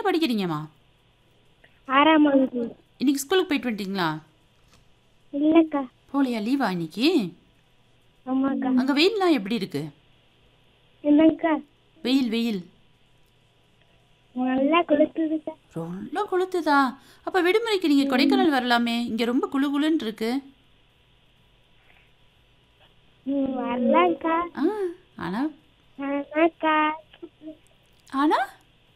படிக்கிறீங்கம்மா ஆறாம் வகுப்பு இன்னைக்கு ஸ்கூலுக்கு போயிட்டு வந்துட்டீங்களா இல்லக்கா போலியா லீவா இன்னைக்கு ஆமாக்கா அங்கே வெயில்லாம் எப்படி இருக்கு என்னக்கா வெயில் வெயில் நல்லா கொளுத்துதுக்கா ரொம்ப கொளுத்துதா அப்போ விடுமுறைக்கு நீங்கள் கொடைக்கானல் வரலாமே இங்கே ரொம்ப குளு குளுன்னு இருக்கு ம் வரலாம்க்கா ஆ ஆனால் ஆனாக்கா ஆனால்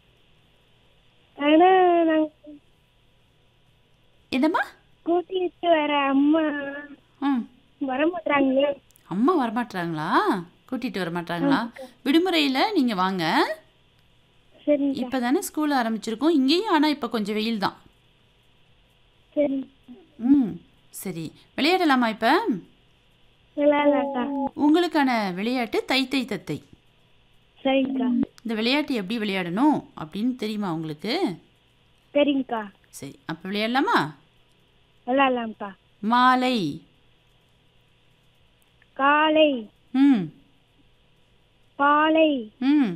ஆனா நாங்க என்னம்மா கூட்டிட்டு வர அம்மா ம் வர மாட்டாங்களே அம்மா வரமாட்டாங்களா கூட்டிகிட்டு வர மாட்டாங்களா விடுமுறையில் நீங்கள் வாங்க சரிங்க இப்போ தானே ஸ்கூல் ஆரம்பிச்சிருக்கோம் இங்கேயும் ஆனால் இப்போ கொஞ்சம் வெயில் தான் சரி ம் சரி விளையாடலாமா இப்போ விளையாடலாக்கா உங்களுக்கான விளையாட்டு தை தை தத்தை சரிங்கக்கா இந்த விளையாட்டு எப்படி விளையாடணும் அப்படின்னு தெரியுமா உங்களுக்கு சரிங்கக்கா சரி அப்போ விளையாடலாமா விளையாடலாம்க்கா மாலை காலை ம் பாலை ம்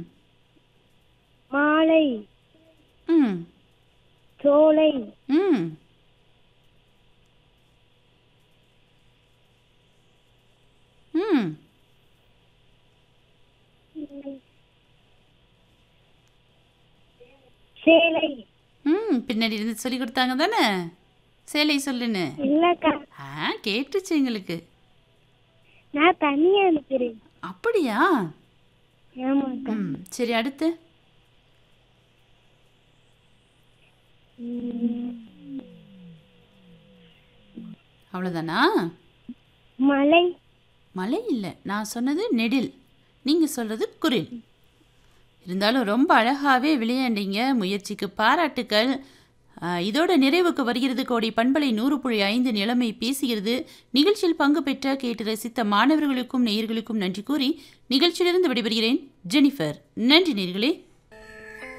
மாலை ம் சோலை ம் ம் சேலை ம் பின்னாடி இருந்து சொல்லி கொடுத்தாங்க தானே சேலை சொல்லுன்னு இல்லக்கா ஆ கேட்டுச்சு எங்களுக்கு நான் தனியா அனுப்புறேன் அப்படியா ஆமாக்கா ம் சரி அடுத்து ம், அவ்வளோதானா மலை மலை இல்லை நான் சொன்னது நெடில் நீங்கள் சொல்கிறது குரில் இருந்தாலும் ரொம்ப அழகாகவே விளையாண்டீங்க முயற்சிக்கு பாராட்டுக்கள் ஆ, இதோட நிறைவுக்கு வருகிறது கோடி பண்பலை நூறு புள்ளி ஐந்து நிலைமை பேசுகிறது நிகழ்ச்சியில் பங்கு பெற்ற கேட்டு ரசித்த மாணவர்களுக்கும் நேயர்களுக்கும் நன்றி கூறி நிகழ்ச்சியிலிருந்து விடைபெறுகிறேன் ஜெனிஃபர் நன்றி நேர்களே